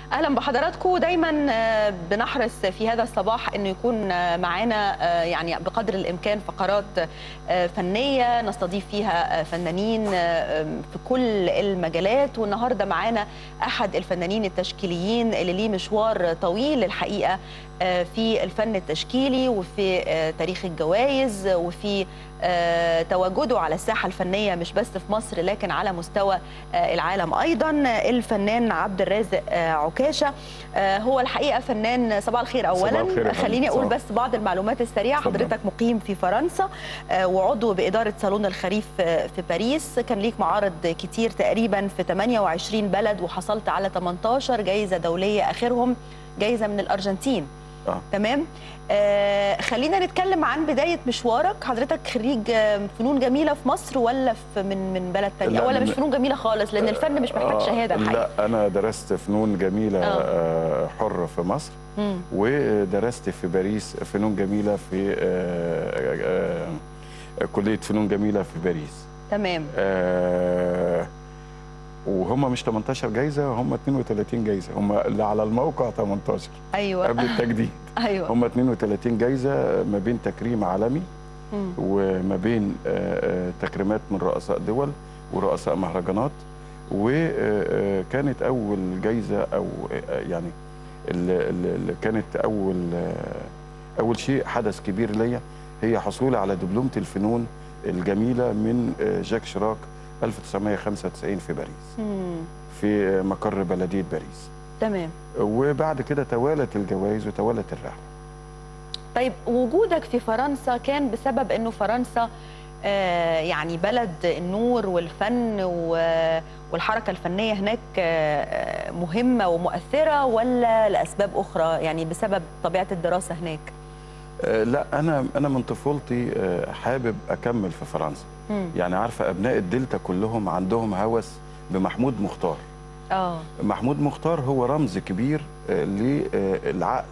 اهلا بحضراتكم دايما آه، بنحرص في هذا الصباح انه يكون آه، معانا آه، يعني بقدر الامكان فقرات آه، فنيه نستضيف فيها آه، فنانين آه، في كل المجالات والنهارده معانا احد الفنانين التشكيليين اللي ليه مشوار طويل الحقيقه آه، في الفن التشكيلي وفي آه، تاريخ الجوائز وفي آه، تواجده على الساحه الفنيه مش بس في مصر لكن على مستوى آه، العالم ايضا الفنان عبد الرازق آه، عكاشه آه، هو الحقيقه فنان صباح الخير اولا صباح الخير يا فندم. خليني اقول صباح. بس بعض المعلومات السريعه اتفضل. حضرتك مقيم في فرنسا آه، وعضو باداره صالون الخريف آه، في باريس كان ليك معارض كتير تقريبا في 28 بلد وحصلت على 18 جائزه دوليه اخرهم جائزه من الارجنتين آه. تمام آه خلينا نتكلم عن بدايه مشوارك حضرتك خريج آه، فنون جميله في مصر ولا في من من بلد تانية لا، ولا مش من- فنون جميله خالص لان الفن مش محتاج آه، شهاده الحقيقه لا انا درست فنون جميله آه. آه، حره في مصر مم. ودرست في باريس فنون جميله في آه، آه، آه، كليه فنون جميله في باريس تمام آه، وهم مش 18 جايزه هم 32 جايزه هم اللي على الموقع 18 ايوه قبل التجديد ايوه هم 32 جايزه ما بين تكريم عالمي مم. وما بين آه، آه، تكريمات من رؤساء دول ورؤساء مهرجانات وكانت اول جايزه او آه، يعني اللي اللي كانت اول آه، اول شيء حدث كبير ليا هي حصولي على دبلومه الفنون الجميله من آه، جاك شراك 1995 في باريس مم. في مقر بلديه باريس تمام وبعد كده توالت الجوائز وتوالت الرحله طيب وجودك في فرنسا كان بسبب انه فرنسا آه، يعني بلد النور والفن و- والحركه الفنيه هناك آه، مهمه ومؤثره ولا لاسباب اخرى يعني بسبب طبيعه الدراسه هناك؟ آه، لا انا انا من طفولتي آه، حابب اكمل في فرنسا مم. يعني عارفه ابناء الدلتا كلهم عندهم هوس بمحمود مختار اه محمود مختار هو رمز كبير آه، للعقل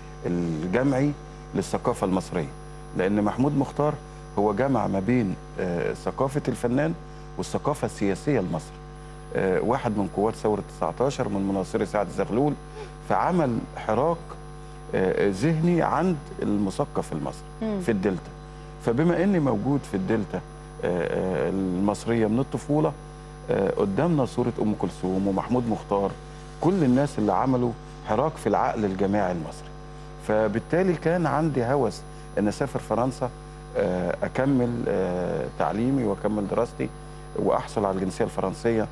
الجمعي للثقافه المصريه لان محمود مختار هو جمع ما بين آه، ثقافه الفنان والثقافه السياسيه لمصر آه، واحد من قوات ثوره 19 من مناصري سعد زغلول فعمل حراك آه، ذهني عند المثقف المصري مم. في الدلتا فبما اني موجود في الدلتا آه، آه، المصريه من الطفوله آه، قدامنا صوره ام كلثوم ومحمود مختار كل الناس اللي عملوا حراك في العقل الجماعي المصري فبالتالي كان عندي هوس ان اسافر فرنسا آه، اكمل آه، تعليمي واكمل دراستي واحصل على الجنسيه الفرنسيه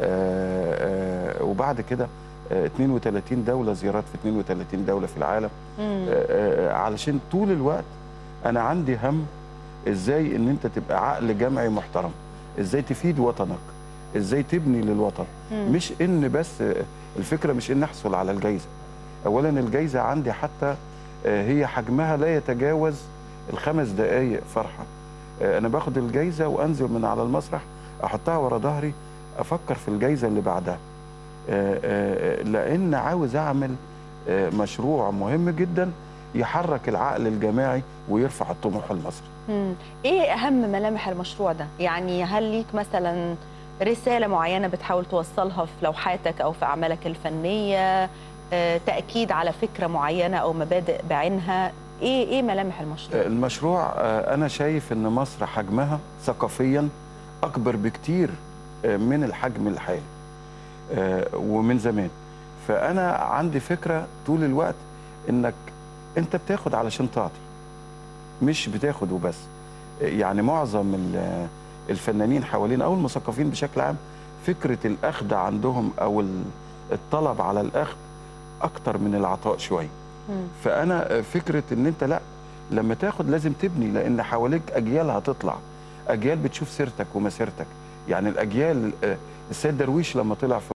آه، آه، وبعد كده آه، 32 دوله زيارات في 32 دوله في العالم مم. آه، آه، علشان طول الوقت انا عندي هم ازاي ان انت تبقى عقل جمعي محترم ازاي تفيد وطنك ازاي تبني للوطن مم. مش ان بس آه، الفكره مش ان احصل على الجائزه اولا الجائزه عندي حتى آه، هي حجمها لا يتجاوز الخمس دقائق فرحه آه، انا باخد الجائزه وانزل من على المسرح احطها ورا ظهري افكر في الجائزه اللي بعدها آه، آه، لان عاوز اعمل آه، مشروع مهم جدا يحرك العقل الجماعي ويرفع الطموح المصري مم. ايه اهم ملامح المشروع ده؟ يعني هل ليك مثلا رساله معينه بتحاول توصلها في لوحاتك او في اعمالك الفنيه؟ آه، تاكيد على فكره معينه او مبادئ بعينها؟ ايه ايه ملامح المشروع؟ آه، المشروع آه، انا شايف ان مصر حجمها ثقافيا اكبر بكتير آه، من الحجم الحالي آه، ومن زمان فانا عندي فكره طول الوقت انك انت بتاخد علشان تعطي مش بتاخد وبس آه، يعني معظم ال- الفنانين حوالين او المثقفين بشكل عام فكره الاخذ عندهم او ال- الطلب على الاخذ اكتر من العطاء شويه مم. فانا فكره ان انت لا لما تاخد لازم تبني لان حواليك اجيال هتطلع اجيال بتشوف سيرتك ومسيرتك يعني الاجيال آه، السيد درويش لما طلع في